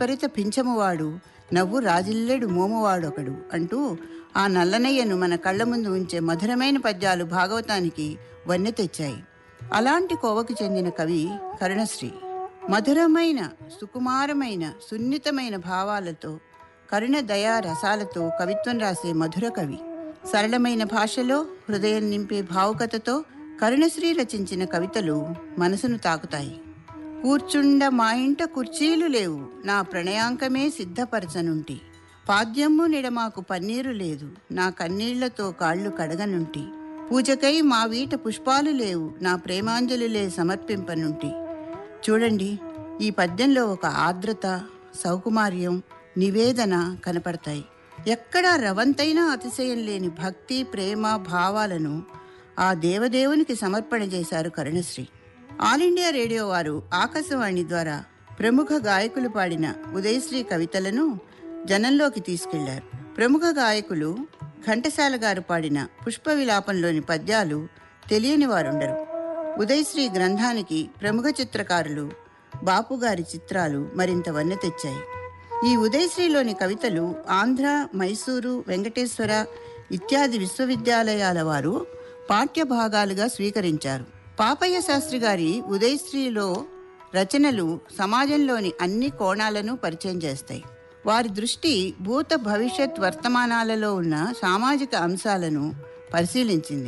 దాస్పరిత పింఛమువాడు నవ్వు రాజిల్లెడు మోమువాడొకడు అంటూ ఆ నల్లనయ్యను మన కళ్ళ ముందు ఉంచే మధురమైన పద్యాలు భాగవతానికి వన్నె తెచ్చాయి అలాంటి కోవకు చెందిన కవి కరుణశ్రీ మధురమైన సుకుమారమైన సున్నితమైన భావాలతో కరుణ దయా రసాలతో కవిత్వం రాసే మధుర కవి సరళమైన భాషలో హృదయం నింపే భావుకతతో కరుణశ్రీ రచించిన కవితలు మనసును తాకుతాయి కూర్చుండ మా ఇంట కుర్చీలు లేవు నా ప్రణయాంకమే సిద్ధపరచనుంటి పాద్యమ్ము నిడమాకు పన్నీరు లేదు నా కన్నీళ్లతో కాళ్ళు కడగనుంటి పూజకై మా వీట పుష్పాలు లేవు నా ప్రేమాంజలులే సమర్పింపనుంటి చూడండి ఈ పద్యంలో ఒక ఆర్ద్రత సౌకుమార్యం నివేదన కనపడతాయి ఎక్కడా రవంతైనా అతిశయం లేని భక్తి ప్రేమ భావాలను ఆ దేవదేవునికి సమర్పణ చేశారు కరుణశ్రీ ఆల్ ఇండియా రేడియో వారు ఆకాశవాణి ద్వారా ప్రముఖ గాయకులు పాడిన ఉదయశ్రీ కవితలను జనంలోకి తీసుకెళ్లారు ప్రముఖ గాయకులు ఘంటసాల గారు పాడిన పుష్ప విలాపంలోని పద్యాలు తెలియని వారుండరు ఉదయశ్రీ గ్రంథానికి ప్రముఖ చిత్రకారులు బాపు గారి చిత్రాలు మరింత వన్నె తెచ్చాయి ఈ ఉదయశ్రీలోని కవితలు ఆంధ్ర మైసూరు వెంకటేశ్వర ఇత్యాది విశ్వవిద్యాలయాల వారు పాఠ్య భాగాలుగా స్వీకరించారు పాపయ్య శాస్త్రి గారి ఉదయశ్రీలో రచనలు సమాజంలోని అన్ని కోణాలను పరిచయం చేస్తాయి వారి దృష్టి భూత భవిష్యత్ వర్తమానాలలో ఉన్న సామాజిక అంశాలను పరిశీలించింది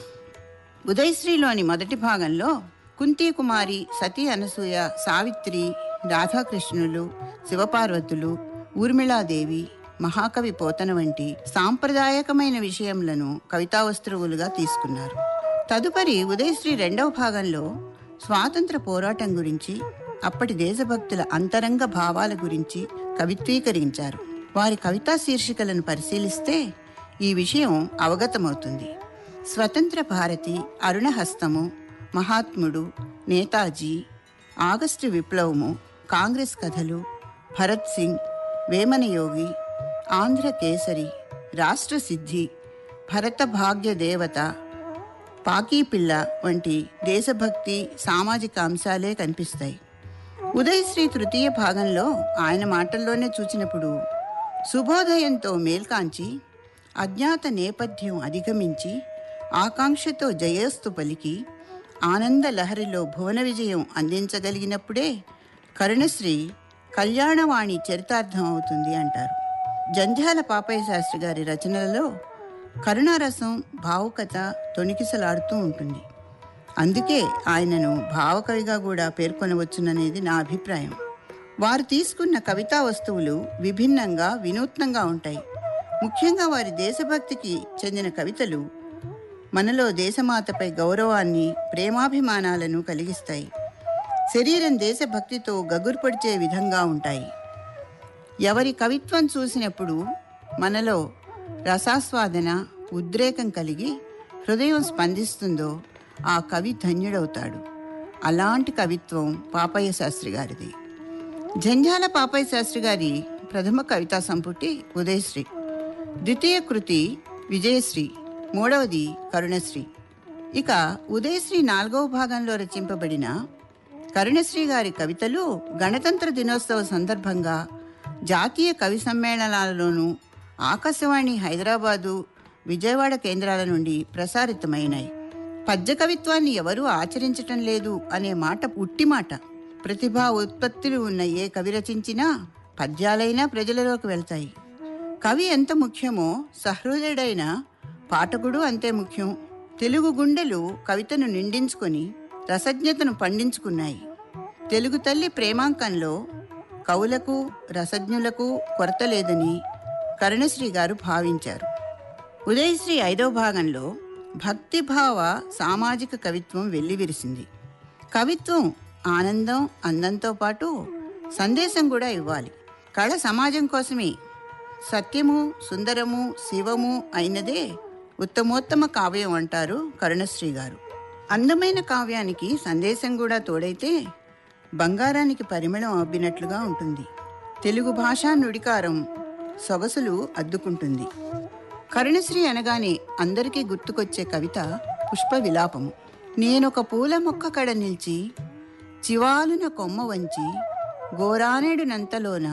ఉదయశ్రీలోని మొదటి భాగంలో కుంతీ కుమారి సతీ అనసూయ సావిత్రి రాధాకృష్ణులు శివపార్వతులు ఊర్మిళాదేవి మహాకవి పోతన వంటి సాంప్రదాయకమైన విషయములను కవితావస్తువులుగా తీసుకున్నారు తదుపరి ఉదయశ్రీ రెండవ భాగంలో స్వాతంత్ర పోరాటం గురించి అప్పటి దేశభక్తుల అంతరంగ భావాల గురించి కవిత్వీకరించారు వారి కవితా శీర్షికలను పరిశీలిస్తే ఈ విషయం అవగతమవుతుంది స్వతంత్ర భారతి అరుణహస్తము మహాత్ముడు నేతాజీ ఆగస్టు విప్లవము కాంగ్రెస్ కథలు భరత్ సింగ్ వేమనయోగి ఆంధ్ర కేసరి రాష్ట్ర సిద్ధి భరత భాగ్య దేవత పాకీపిల్ల వంటి దేశభక్తి సామాజిక అంశాలే కనిపిస్తాయి ఉదయశ్రీ తృతీయ భాగంలో ఆయన మాటల్లోనే చూచినప్పుడు శుభోదయంతో మేల్కాంచి అజ్ఞాత నేపథ్యం అధిగమించి ఆకాంక్షతో జయేస్తు పలికి ఆనంద లహరిలో భువన విజయం అందించగలిగినప్పుడే కరుణశ్రీ కళ్యాణవాణి చరితార్థం అవుతుంది అంటారు జంధ్యాల పాపయ్య శాస్త్రి గారి రచనలలో కరుణారసం భావుకత తొణికిసలాడుతూ ఉంటుంది అందుకే ఆయనను భావకవిగా కూడా పేర్కొనవచ్చుననేది నా అభిప్రాయం వారు తీసుకున్న కవితా వస్తువులు విభిన్నంగా వినూత్నంగా ఉంటాయి ముఖ్యంగా వారి దేశభక్తికి చెందిన కవితలు మనలో దేశమాతపై గౌరవాన్ని ప్రేమాభిమానాలను కలిగిస్తాయి శరీరం దేశభక్తితో గగుర్పడిచే విధంగా ఉంటాయి ఎవరి కవిత్వం చూసినప్పుడు మనలో రసాస్వాదన ఉద్రేకం కలిగి హృదయం స్పందిస్తుందో ఆ కవి ధన్యుడవుతాడు అలాంటి కవిత్వం పాపయ్య శాస్త్రి గారిది జంజాల పాపయ్య శాస్త్రి గారి ప్రథమ కవితా సంపుటి ఉదయశ్రీ ద్వితీయ కృతి విజయశ్రీ మూడవది కరుణశ్రీ ఇక ఉదయశ్రీ నాలుగవ భాగంలో రచింపబడిన కరుణశ్రీ గారి కవితలు గణతంత్ర దినోత్సవ సందర్భంగా జాతీయ కవి సమ్మేళనాలలోనూ ఆకాశవాణి హైదరాబాదు విజయవాడ కేంద్రాల నుండి ప్రసారితమైనాయి పద్య కవిత్వాన్ని ఎవరూ ఆచరించటం లేదు అనే మాట ఉట్టి మాట ప్రతిభా ఉత్పత్తులు ఉన్న ఏ కవి రచించినా పద్యాలైనా ప్రజలలోకి వెళ్తాయి కవి ఎంత ముఖ్యమో సహృదయుడైన పాఠకుడు అంతే ముఖ్యం తెలుగు గుండెలు కవితను నిండించుకొని రసజ్ఞతను పండించుకున్నాయి తెలుగు తల్లి ప్రేమాంకంలో కవులకు రసజ్ఞులకు కొరత లేదని కరుణశ్రీ గారు భావించారు ఉదయశ్రీ ఐదవ భాగంలో భక్తిభావ సామాజిక కవిత్వం వెల్లివిరిసింది కవిత్వం ఆనందం అందంతో పాటు సందేశం కూడా ఇవ్వాలి కళ సమాజం కోసమే సత్యము సుందరము శివము అయినదే ఉత్తమోత్తమ కావ్యం అంటారు కరుణశ్రీ గారు అందమైన కావ్యానికి సందేశం కూడా తోడైతే బంగారానికి పరిమళం అబ్బినట్లుగా ఉంటుంది తెలుగు భాషా నుడికారం సొగసులు అద్దుకుంటుంది కరుణశ్రీ అనగానే అందరికీ గుర్తుకొచ్చే కవిత పుష్ప విలాపము నేనొక పూల మొక్క కడ నిలిచి చివాలున కొమ్మ వంచి గోరానేడు నంతలోన